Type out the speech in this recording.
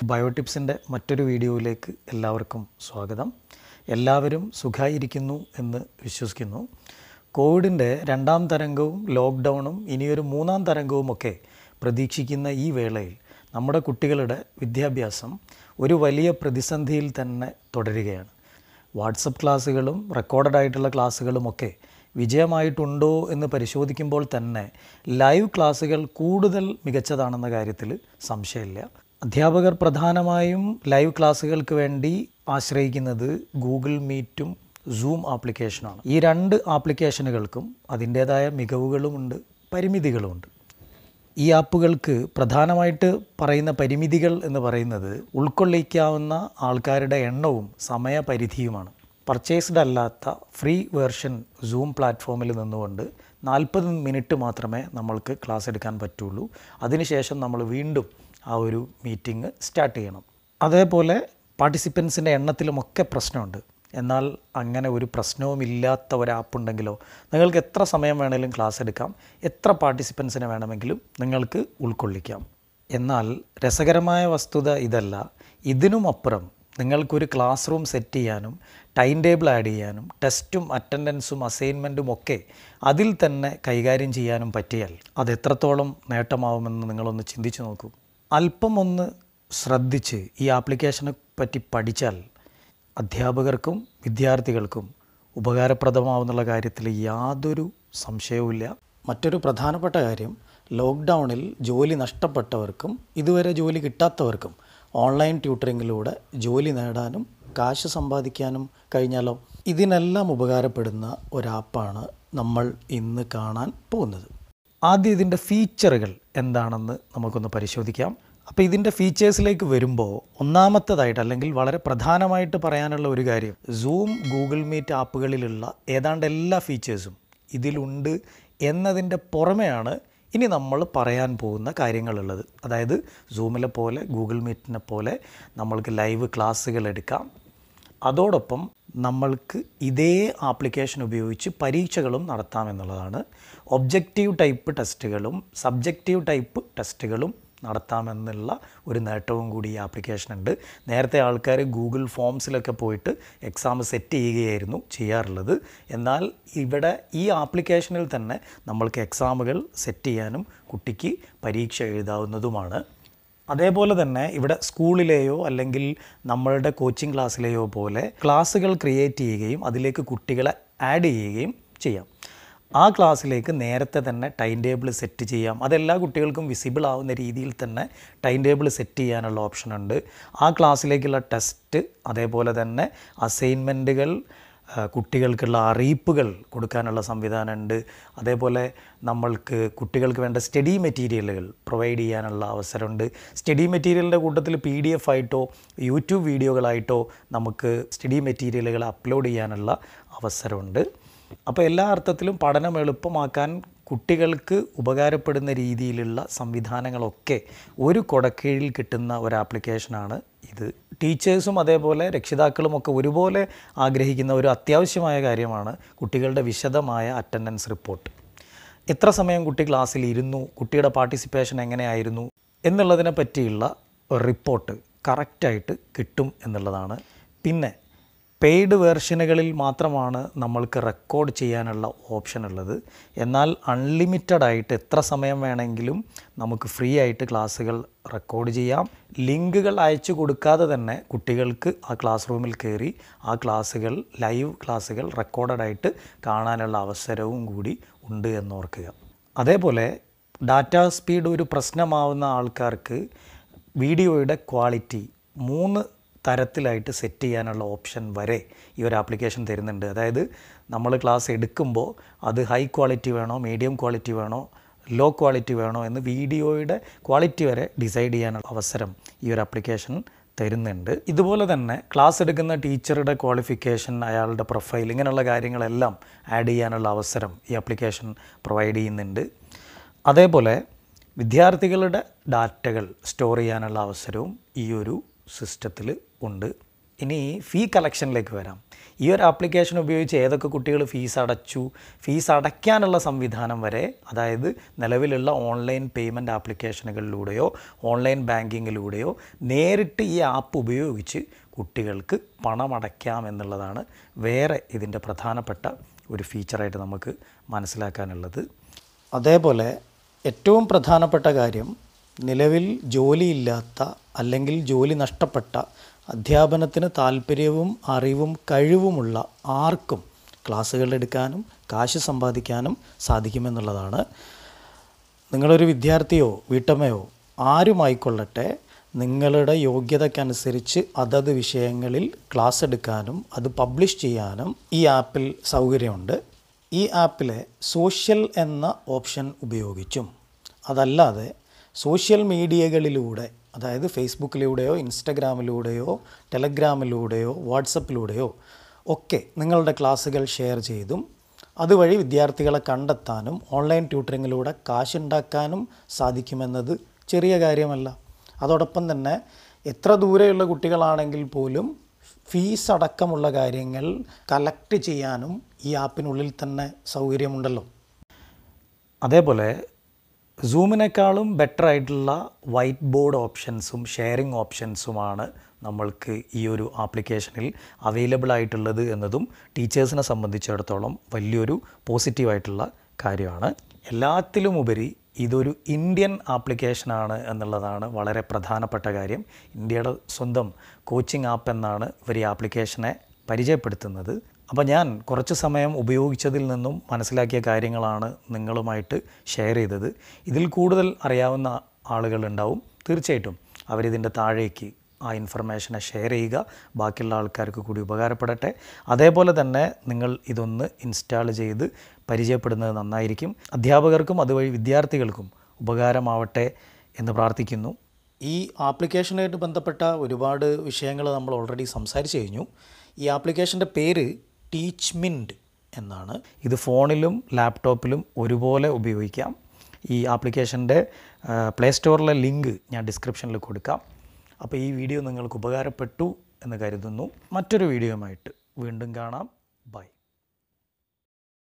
ബയോട്ടിപ്സിൻ്റെ മറ്റൊരു വീഡിയോയിലേക്ക് എല്ലാവർക്കും സ്വാഗതം എല്ലാവരും സുഖമായിരിക്കുന്നു എന്ന് വിശ്വസിക്കുന്നു കോവിഡിൻ്റെ രണ്ടാം തരംഗവും ലോക്ക്ഡൗണും ഇനിയൊരു മൂന്നാം തരംഗവുമൊക്കെ പ്രതീക്ഷിക്കുന്ന ഈ വേളയിൽ നമ്മുടെ കുട്ടികളുടെ വിദ്യാഭ്യാസം ഒരു വലിയ പ്രതിസന്ധിയിൽ തന്നെ തുടരുകയാണ് വാട്സപ്പ് ക്ലാസ്സുകളും റെക്കോർഡഡ് ആയിട്ടുള്ള ക്ലാസ്സുകളുമൊക്കെ വിജയമായിട്ടുണ്ടോ എന്ന് പരിശോധിക്കുമ്പോൾ തന്നെ ലൈവ് ക്ലാസ്സുകൾ കൂടുതൽ മികച്ചതാണെന്ന കാര്യത്തിൽ സംശയമില്ല അധ്യാപകർ പ്രധാനമായും ലൈവ് ക്ലാസ്സുകൾക്ക് വേണ്ടി ആശ്രയിക്കുന്നത് ഗൂഗിൾ മീറ്റും സൂം ആപ്ലിക്കേഷനാണ് ഈ രണ്ട് ആപ്ലിക്കേഷനുകൾക്കും അതിൻ്റേതായ മികവുകളുമുണ്ട് പരിമിതികളുമുണ്ട് ഈ ആപ്പുകൾക്ക് പ്രധാനമായിട്ട് പറയുന്ന പരിമിതികൾ എന്ന് പറയുന്നത് ഉൾക്കൊള്ളിക്കാവുന്ന ആൾക്കാരുടെ എണ്ണവും സമയപരിധിയുമാണ് പർച്ചേസ്ഡ് അല്ലാത്ത ഫ്രീ വേർഷൻ സൂം പ്ലാറ്റ്ഫോമിൽ നിന്നുകൊണ്ട് നാൽപ്പത് മിനിറ്റ് മാത്രമേ നമ്മൾക്ക് ക്ലാസ് എടുക്കാൻ പറ്റുള്ളൂ അതിനുശേഷം നമ്മൾ വീണ്ടും ആ ഒരു മീറ്റിംഗ് സ്റ്റാർട്ട് ചെയ്യണം അതേപോലെ പാർട്ടിസിപ്പൻസിൻ്റെ എണ്ണത്തിലുമൊക്കെ പ്രശ്നമുണ്ട് എന്നാൽ അങ്ങനെ ഒരു പ്രശ്നവുമില്ലാത്ത ഒരു ആപ്പ് ഉണ്ടെങ്കിലോ നിങ്ങൾക്ക് എത്ര സമയം വേണമെങ്കിലും ക്ലാസ് എടുക്കാം എത്ര പാർട്ടിസിപ്പൻസിനെ വേണമെങ്കിലും നിങ്ങൾക്ക് ഉൾക്കൊള്ളിക്കാം എന്നാൽ രസകരമായ വസ്തുത ഇതല്ല ഇതിനുമപ്പുറം നിങ്ങൾക്കൊരു ക്ലാസ് റൂം സെറ്റ് ചെയ്യാനും ടൈം ടേബിൾ ആഡ് ചെയ്യാനും ടെസ്റ്റും അറ്റൻഡൻസും അസൈൻമെൻറ്റും ഒക്കെ അതിൽ തന്നെ കൈകാര്യം ചെയ്യാനും പറ്റിയാൽ അത് എത്രത്തോളം നേട്ടമാവുമെന്ന് നിങ്ങളൊന്ന് ചിന്തിച്ചു നോക്കൂ അല്പം ഒന്ന് ശ്രദ്ധിച്ച് ഈ ആപ്ലിക്കേഷനെ പറ്റി പഠിച്ചാൽ അധ്യാപകർക്കും വിദ്യാർത്ഥികൾക്കും ഉപകാരപ്രദമാവുന്നുള്ള കാര്യത്തിൽ യാതൊരു സംശയവുമില്ല മറ്റൊരു പ്രധാനപ്പെട്ട കാര്യം ലോക്ക്ഡൗണിൽ ജോലി നഷ്ടപ്പെട്ടവർക്കും ഇതുവരെ ജോലി കിട്ടാത്തവർക്കും ഓൺലൈൻ ട്യൂട്ടറിങ്ങിലൂടെ ജോലി നേടാനും കാശ് സമ്പാദിക്കാനും കഴിഞ്ഞാലോ ഇതിനെല്ലാം ഉപകാരപ്പെടുന്ന ഒരാപ്പാണ് നമ്മൾ ഇന്ന് കാണാൻ പോകുന്നത് ആദ്യം ഇതിൻ്റെ ഫീച്ചറുകൾ എന്താണെന്ന് നമുക്കൊന്ന് പരിശോധിക്കാം അപ്പോൾ ഇതിൻ്റെ ഫീച്ചേഴ്സിലേക്ക് വരുമ്പോൾ ഒന്നാമത്തതായിട്ട് അല്ലെങ്കിൽ വളരെ പ്രധാനമായിട്ട് പറയാനുള്ള ഒരു കാര്യം സൂം ഗൂഗിൾ മീറ്റ് ആപ്പുകളിലുള്ള ഏതാണ്ട് എല്ലാ ഫീച്ചേഴ്സും ഇതിലുണ്ട് എന്നതിൻ്റെ പുറമെയാണ് ഇനി നമ്മൾ പറയാൻ പോകുന്ന കാര്യങ്ങളുള്ളത് അതായത് സൂമിലെ പോലെ ഗൂഗിൾ മീറ്റിനെ പോലെ നമ്മൾക്ക് ലൈവ് ക്ലാസ്സുകൾ എടുക്കാം അതോടൊപ്പം നമ്മൾക്ക് ഇതേ ആപ്ലിക്കേഷൻ ഉപയോഗിച്ച് പരീക്ഷകളും നടത്താമെന്നുള്ളതാണ് ഒബ്ജക്റ്റീവ് ടൈപ്പ് ടെസ്റ്റുകളും സബ്ജക്റ്റീവ് ടൈപ്പ് ടെസ്റ്റുകളും നടത്താമെന്നുള്ള ഒരു നേട്ടവും കൂടി ഈ ആപ്ലിക്കേഷൻ ഉണ്ട് നേരത്തെ ആൾക്കാർ ഗൂഗിൾ ഫോംസിലൊക്കെ പോയിട്ട് എക്സാം സെറ്റ് ചെയ്യുകയായിരുന്നു ചെയ്യാറുള്ളത് എന്നാൽ ഇവിടെ ഈ ആപ്ലിക്കേഷനിൽ തന്നെ നമ്മൾക്ക് എക്സാമുകൾ സെറ്റ് ചെയ്യാനും കുട്ടിക്ക് പരീക്ഷ എഴുതാവുന്നതുമാണ് അതേപോലെ തന്നെ ഇവിടെ സ്കൂളിലെയോ അല്ലെങ്കിൽ നമ്മളുടെ കോച്ചിങ് ക്ലാസ്സിലെയോ പോലെ ക്ലാസ്സുകൾ ക്രിയേറ്റ് ചെയ്യുകയും അതിലേക്ക് കുട്ടികളെ ആഡ് ചെയ്യുകയും ചെയ്യാം ആ ക്ലാസ്സിലേക്ക് നേരത്തെ തന്നെ ടൈം ടേബിൾ സെറ്റ് ചെയ്യാം അതെല്ലാ കുട്ടികൾക്കും വിസിബിൾ ആവുന്ന രീതിയിൽ തന്നെ ടൈം ടേബിൾ സെറ്റ് ചെയ്യാനുള്ള ഓപ്ഷൻ ഉണ്ട് ആ ക്ലാസ്സിലേക്കുള്ള ടെസ്റ്റ് അതേപോലെ തന്നെ അസൈൻമെൻറ്റുകൾ കുട്ടികൾക്കുള്ള അറിയിപ്പുകൾ കൊടുക്കാനുള്ള സംവിധാനമുണ്ട് അതേപോലെ നമ്മൾക്ക് കുട്ടികൾക്ക് വേണ്ട സ്റ്റഡി മെറ്റീരിയലുകൾ പ്രൊവൈഡ് ചെയ്യാനുള്ള അവസരമുണ്ട് സ്റ്റഡി മെറ്റീരിയലിൻ്റെ കൂട്ടത്തിൽ പി ഡി എഫ് ആയിട്ടോ യൂട്യൂബ് വീഡിയോകളായിട്ടോ നമുക്ക് സ്റ്റഡി മെറ്റീരിയലുകൾ അപ്ലോഡ് ചെയ്യാനുള്ള അവസരമുണ്ട് അപ്പോൾ എല്ലാ അർത്ഥത്തിലും പഠനം എളുപ്പമാക്കാൻ കുട്ടികൾക്ക് ഉപകാരപ്പെടുന്ന രീതിയിലുള്ള സംവിധാനങ്ങളൊക്കെ ഒരു കൊടക്കീഴിൽ കിട്ടുന്ന ഒരു ആപ്ലിക്കേഷനാണ് ഇത് ടീച്ചേഴ്സും അതേപോലെ രക്ഷിതാക്കളുമൊക്കെ ഒരുപോലെ ആഗ്രഹിക്കുന്ന ഒരു അത്യാവശ്യമായ കാര്യമാണ് കുട്ടികളുടെ വിശദമായ അറ്റൻഡൻസ് റിപ്പോർട്ട് എത്ര സമയം കുട്ടി ക്ലാസ്സിൽ ഇരുന്നു കുട്ടിയുടെ പാർട്ടിസിപ്പേഷൻ എങ്ങനെയായിരുന്നു എന്നുള്ളതിനെ പറ്റിയുള്ള റിപ്പോർട്ട് കറക്റ്റായിട്ട് കിട്ടും എന്നുള്ളതാണ് പിന്നെ പെയ്ഡ് വേർഷനുകളിൽ മാത്രമാണ് നമ്മൾക്ക് റെക്കോർഡ് ചെയ്യാനുള്ള ഓപ്ഷൻ ഉള്ളത് എന്നാൽ അൺലിമിറ്റഡ് ആയിട്ട് എത്ര സമയം വേണമെങ്കിലും നമുക്ക് ഫ്രീ ആയിട്ട് ക്ലാസ്സുകൾ റെക്കോർഡ് ചെയ്യാം ലിങ്കുകൾ അയച്ചു കൊടുക്കാതെ തന്നെ കുട്ടികൾക്ക് ആ ക്ലാസ് റൂമിൽ കയറി ആ ക്ലാസ്സുകൾ ലൈവ് ക്ലാസ്സുകൾ റെക്കോർഡഡ് ആയിട്ട് കാണാനുള്ള അവസരവും കൂടി ഉണ്ട് എന്നോർക്കുക അതേപോലെ ഡാറ്റ സ്പീഡ് ഒരു പ്രശ്നമാവുന്ന ആൾക്കാർക്ക് വീഡിയോയുടെ ക്വാളിറ്റി മൂന്ന് തരത്തിലായിട്ട് സെറ്റ് ചെയ്യാനുള്ള ഓപ്ഷൻ വരെ ഈ ഒരു ആപ്ലിക്കേഷൻ തരുന്നുണ്ട് അതായത് നമ്മൾ ക്ലാസ് എടുക്കുമ്പോൾ അത് ഹൈ ക്വാളിറ്റി വേണോ മീഡിയം ക്വാളിറ്റി വേണോ ലോ ക്വാളിറ്റി വേണോ എന്ന് വീഡിയോയുടെ ക്വാളിറ്റി വരെ ഡിസൈഡ് ചെയ്യാനുള്ള അവസരം ഈ ഒരു ആപ്ലിക്കേഷൻ തരുന്നുണ്ട് ഇതുപോലെ തന്നെ ക്ലാസ് എടുക്കുന്ന ടീച്ചറുടെ ക്വാളിഫിക്കേഷൻ അയാളുടെ പ്രൊഫൈൽ ഇങ്ങനെയുള്ള കാര്യങ്ങളെല്ലാം ആഡ് ചെയ്യാനുള്ള അവസരം ഈ ആപ്ലിക്കേഷൻ പ്രൊവൈഡ് ചെയ്യുന്നുണ്ട് അതേപോലെ വിദ്യാർത്ഥികളുടെ ഡാറ്റകൾ സ്റ്റോർ ചെയ്യാനുള്ള അവസരവും ഈ ഒരു സിസ്റ്റത്തിൽ ഉണ്ട് ഇനി ഫീ കളക്ഷനിലേക്ക് വരാം ഈ ഒരു ആപ്ലിക്കേഷൻ ഉപയോഗിച്ച് ഏതൊക്കെ കുട്ടികൾ ഫീസ് അടച്ചു ഫീസ് അടയ്ക്കാനുള്ള സംവിധാനം വരെ അതായത് നിലവിലുള്ള ഓൺലൈൻ പേയ്മെൻറ്റ് ആപ്ലിക്കേഷനുകളിലൂടെയോ ഓൺലൈൻ ബാങ്കിങ്ങിലൂടെയോ നേരിട്ട് ഈ ആപ്പ് ഉപയോഗിച്ച് കുട്ടികൾക്ക് പണം അടയ്ക്കാം എന്നുള്ളതാണ് വേറെ ഇതിൻ്റെ പ്രധാനപ്പെട്ട ഒരു ഫീച്ചറായിട്ട് നമുക്ക് മനസ്സിലാക്കാനുള്ളത് അതേപോലെ ഏറ്റവും പ്രധാനപ്പെട്ട കാര്യം നിലവിൽ ജോലിയില്ലാത്ത അല്ലെങ്കിൽ ജോലി നഷ്ടപ്പെട്ട അധ്യാപനത്തിന് താല്പര്യവും അറിവും കഴിവുമുള്ള ആർക്കും ക്ലാസ്സുകൾ എടുക്കാനും കാശ് സമ്പാദിക്കാനും സാധിക്കുമെന്നുള്ളതാണ് നിങ്ങളൊരു വിദ്യാർത്ഥിയോ വീട്ടമ്മയോ ആരുമായിക്കൊള്ളട്ടെ നിങ്ങളുടെ യോഗ്യതയ്ക്കനുസരിച്ച് അതത് വിഷയങ്ങളിൽ ക്ലാസ് എടുക്കാനും അത് പബ്ലിഷ് ചെയ്യാനും ഈ ആപ്പിൽ സൗകര്യമുണ്ട് ഈ ആപ്പിലെ സോഷ്യൽ എന്ന ഓപ്ഷൻ ഉപയോഗിച്ചും അതല്ലാതെ സോഷ്യൽ മീഡിയകളിലൂടെ അതായത് ഫേസ്ബുക്കിലൂടെയോ ഇൻസ്റ്റഗ്രാമിലൂടെയോ ടെലഗ്രാമിലൂടെയോ വാട്സപ്പിലൂടെയോ ഒക്കെ നിങ്ങളുടെ ക്ലാസ്സുകൾ ഷെയർ ചെയ്തും അതുവഴി വിദ്യാർത്ഥികളെ കണ്ടെത്താനും ഓൺലൈൻ ട്യൂട്ടറിങ്ങിലൂടെ കാശുണ്ടാക്കാനും സാധിക്കുമെന്നത് ചെറിയ കാര്യമല്ല അതോടൊപ്പം തന്നെ എത്ര ദൂരെയുള്ള കുട്ടികളാണെങ്കിൽ പോലും ഫീസ് അടക്കമുള്ള കാര്യങ്ങൾ കലക്ട് ചെയ്യാനും ഈ ആപ്പിനുള്ളിൽ തന്നെ സൗകര്യമുണ്ടല്ലോ അതേപോലെ സൂമിനേക്കാളും ബെറ്റർ ആയിട്ടുള്ള വൈറ്റ് ബോർഡ് ഓപ്ഷൻസും ഷെയറിംഗ് ഓപ്ഷൻസുമാണ് നമ്മൾക്ക് ഈ ഒരു ആപ്ലിക്കേഷനിൽ അവൈലബിൾ ആയിട്ടുള്ളത് എന്നതും ടീച്ചേഴ്സിനെ സംബന്ധിച്ചിടത്തോളം വലിയൊരു പോസിറ്റീവായിട്ടുള്ള കാര്യമാണ് എല്ലാത്തിലും ഉപരി ഇതൊരു ഇന്ത്യൻ ആപ്ലിക്കേഷനാണ് എന്നുള്ളതാണ് വളരെ പ്രധാനപ്പെട്ട കാര്യം ഇന്ത്യയുടെ സ്വന്തം കോച്ചിങ് ആപ്പ് എന്നാണ് ഇവർ ഈ ആപ്ലിക്കേഷനെ പരിചയപ്പെടുത്തുന്നത് അപ്പോൾ ഞാൻ കുറച്ച് സമയം ഉപയോഗിച്ചതിൽ നിന്നും മനസ്സിലാക്കിയ കാര്യങ്ങളാണ് നിങ്ങളുമായിട്ട് ഷെയർ ചെയ്തത് ഇതിൽ കൂടുതൽ അറിയാവുന്ന ആളുകളുണ്ടാവും തീർച്ചയായിട്ടും അവരിതിൻ്റെ താഴേക്ക് ആ ഇൻഫർമേഷനെ ഷെയർ ചെയ്യുക ബാക്കിയുള്ള ആൾക്കാർക്ക് കൂടി ഉപകാരപ്പെടട്ടെ അതേപോലെ തന്നെ നിങ്ങൾ ഇതൊന്ന് ഇൻസ്റ്റാൾ ചെയ്ത് പരിചയപ്പെടുന്നത് നന്നായിരിക്കും അധ്യാപകർക്കും അതുവഴി വിദ്യാർത്ഥികൾക്കും ഉപകാരമാവട്ടെ എന്ന് പ്രാർത്ഥിക്കുന്നു ഈ ആപ്ലിക്കേഷനായിട്ട് ബന്ധപ്പെട്ട ഒരുപാട് വിഷയങ്ങൾ നമ്മൾ ഓൾറെഡി സംസാരിച്ചു കഴിഞ്ഞു ഈ ആപ്ലിക്കേഷൻ്റെ പേര് ടീച്ച് മിൻഡ് എന്നാണ് ഇത് ഫോണിലും ലാപ്ടോപ്പിലും ഒരുപോലെ ഉപയോഗിക്കാം ഈ ആപ്ലിക്കേഷൻ്റെ പ്ലേ സ്റ്റോറിലെ ലിങ്ക് ഞാൻ ഡിസ്ക്രിപ്ഷനിൽ കൊടുക്കാം അപ്പോൾ ഈ വീഡിയോ നിങ്ങൾക്ക് ഉപകാരപ്പെട്ടു എന്ന് കരുതുന്നു മറ്റൊരു വീഡിയോയുമായിട്ട് വീണ്ടും കാണാം ബൈ